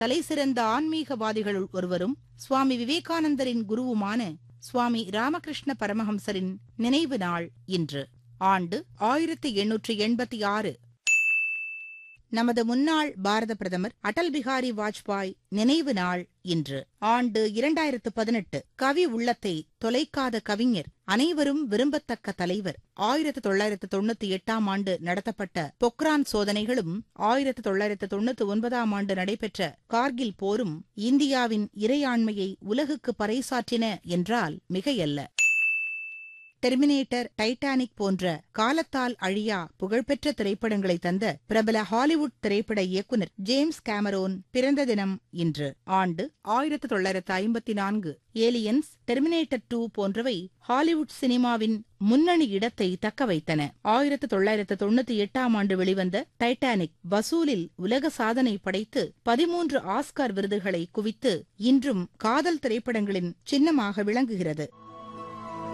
தலைசிறந்த ஆன்மீகவாதிகளுள் ஒருவரும் சுவாமி விவேகானந்தரின் குருவுமான சுவாமி ராமகிருஷ்ண பரமஹம்சரின் நினைவு நாள் இன்று ஆண்டு ஆயிரத்தி எண்ணூற்றி எண்பத்தி ஆறு நமது முன்னாள் பாரத பிரதமர் அடல் பிகாரி வாஜ்பாய் நினைவு நாள் இன்று ஆண்டு இரண்டாயிரத்து பதினெட்டு கவி உள்ளத்தை தொலைக்காத கவிஞர் அனைவரும் விரும்பத்தக்க தலைவர் ஆயிரத்து தொள்ளாயிரத்து தொண்ணூத்தி எட்டாம் ஆண்டு நடத்தப்பட்ட பொக்ரான் சோதனைகளும் ஆயிரத்து தொள்ளாயிரத்து தொண்ணூத்தி ஒன்பதாம் ஆண்டு நடைபெற்ற கார்கில் போரும் இந்தியாவின் இறையாண்மையை உலகுக்கு பறைசாற்றின என்றால் மிகையல்ல டெர்மினேட்டர் டைட்டானிக் போன்ற காலத்தால் அழியா புகழ்பெற்ற திரைப்படங்களை தந்த பிரபல ஹாலிவுட் திரைப்பட இயக்குனர் ஜேம்ஸ் கேமரோன் பிறந்த தினம் இன்று ஆண்டு ஆயிரத்து தொள்ளாயிரத்து ஐம்பத்தி நான்கு ஏலியன்ஸ் டெர்மினேட்டர் டூ போன்றவை ஹாலிவுட் சினிமாவின் முன்னணி இடத்தை தக்க வைத்தன ஆயிரத்து தொள்ளாயிரத்து தொண்ணூத்தி எட்டாம் ஆண்டு வெளிவந்த டைட்டானிக் வசூலில் உலக சாதனை படைத்து பதிமூன்று ஆஸ்கார் விருதுகளை குவித்து இன்றும் காதல் திரைப்படங்களின் சின்னமாக விளங்குகிறது